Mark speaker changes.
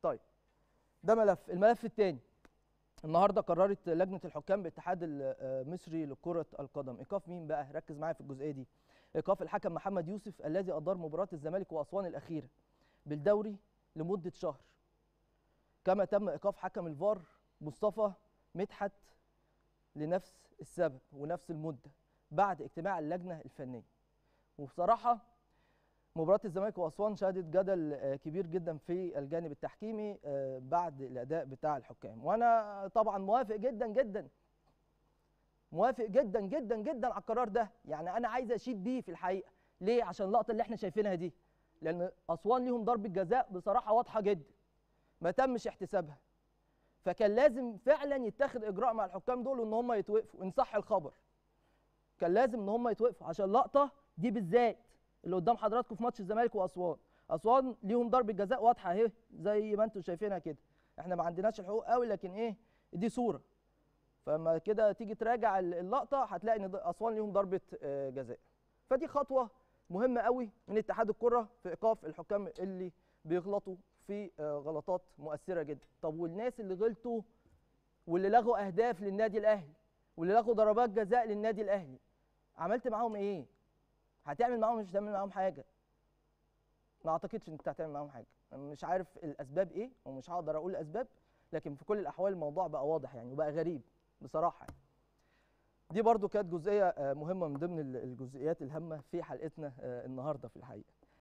Speaker 1: طيب ده ملف الملف الثاني النهارده قررت لجنه الحكام بالاتحاد المصري لكره القدم ايقاف مين بقى ركز معايا في الجزئيه دي ايقاف الحكم محمد يوسف الذي ادار مباراه الزمالك واسوان الاخيره بالدوري لمده شهر كما تم ايقاف حكم الفار مصطفى مدحت لنفس السبب ونفس المده بعد اجتماع اللجنه الفنيه وبصراحه مباراه الزمالك واسوان شهدت جدل آه، كبير جدا في الجانب التحكيمي آه، بعد الاداء بتاع الحكام وانا طبعا موافق جدا جدا موافق جدا جدا جدا على القرار ده يعني انا عايز اشيد بيه في الحقيقه ليه عشان اللقطه اللي احنا شايفينها دي لان اسوان ليهم ضربه جزاء بصراحه واضحه جدا ما تمش احتسابها فكان لازم فعلا يتخذ اجراء مع الحكام دول ان هم يتوقفوا ان صح الخبر كان لازم ان هم يتوقفوا عشان اللقطه دي بالذات اللي قدام حضراتكم في ماتش الزمالك واسوان اسوان ليهم ضربه جزاء واضحه اهي زي ما انتم شايفينها كده احنا ما عندناش الحقوق قوي لكن ايه دي صوره فما كده تيجي تراجع اللقطه هتلاقي ان اسوان ليهم ضربه آه، جزاء فدي خطوه مهمه قوي من اتحاد الكره في ايقاف الحكام اللي بيغلطوا في آه، غلطات مؤثره جدا طب والناس اللي غلطوا واللي لغوا اهداف للنادي الاهلي واللي لغوا ضربات جزاء للنادي الاهلي عملت معاهم ايه هتعمل معاهم مش هتعمل معاهم حاجه ما اعتقدش ان انت هتعمل معاهم حاجه أنا مش عارف الاسباب ايه ومش هقدر اقول الاسباب لكن في كل الاحوال الموضوع بقى واضح يعني وبقى غريب بصراحه يعني. دي برضو كانت جزئيه آه، مهمه من ضمن ال- الجزئيات الهامه في حلقتنا آه، النهارده في الحقيقه